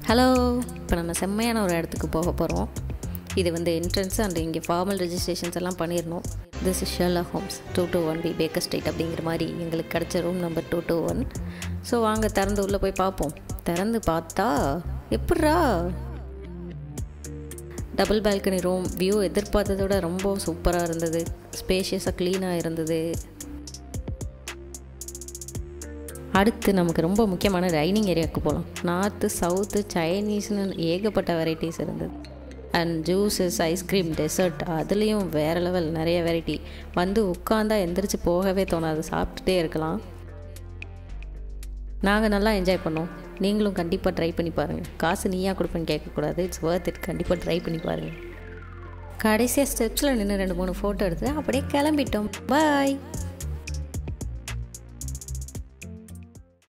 hello இப்போ நம்ம செம்மையான ஒரு இடத்துக்கு போக போகிறோம் இது வந்து என்ட்ரன்ஸ் அண்ட் இங்கே ஃபார்மல் ரெஜிஸ்ட்ரேஷன்ஸ் எல்லாம் பண்ணிடணும் this is Sherlock Holmes two two one B Baker Street அப்படிங்கிற மாதிரி எங்களுக்கு கிடச்ச room number two two one so வாங்க திறந்து உள்ளே போய் பார்ப்போம் திறந்து பார்த்தா எப்பட்றா டபுள் பால்கனி ரூம் வியூ எதிர்பார்த்ததை விட ரொம்ப சூப்பராக இருந்தது ஸ்பேஷியஸாக க்ளீனாக இருந்தது அடுத்து நமக்கு ரொம்ப முக்கியமான டைனிங் ஏரியாவுக்கு போகலாம் நார்த்து சவுத்து சைனீஸ்னு ஏகப்பட்ட வெரைட்டிஸ் இருந்தது அண்ட் ஜூஸஸ் ஐஸ்கிரீம் டெசர்ட் அதுலேயும் வேறு லெவல் நிறைய வெரைட்டி வந்து உட்காந்தா எந்திரிச்சு போகவே தோணாது சாப்பிட்டுட்டே இருக்கலாம் நாங்கள் நல்லா என்ஜாய் பண்ணோம் நீங்களும் கண்டிப்பாக ட்ரை பண்ணி பாருங்கள் காசு நீயா கொடுப்பேன்னு கேட்கக்கூடாது இட்ஸ் ஒர்த் இட் கண்டிப்பாக ட்ரை பண்ணி பாருங்கள் கடைசியாக ஸ்டெப்ஸில் நின்று ரெண்டு மூணு ஃபோட்டோ எடுத்து அப்படியே கிளம்பிட்டோம் பாய்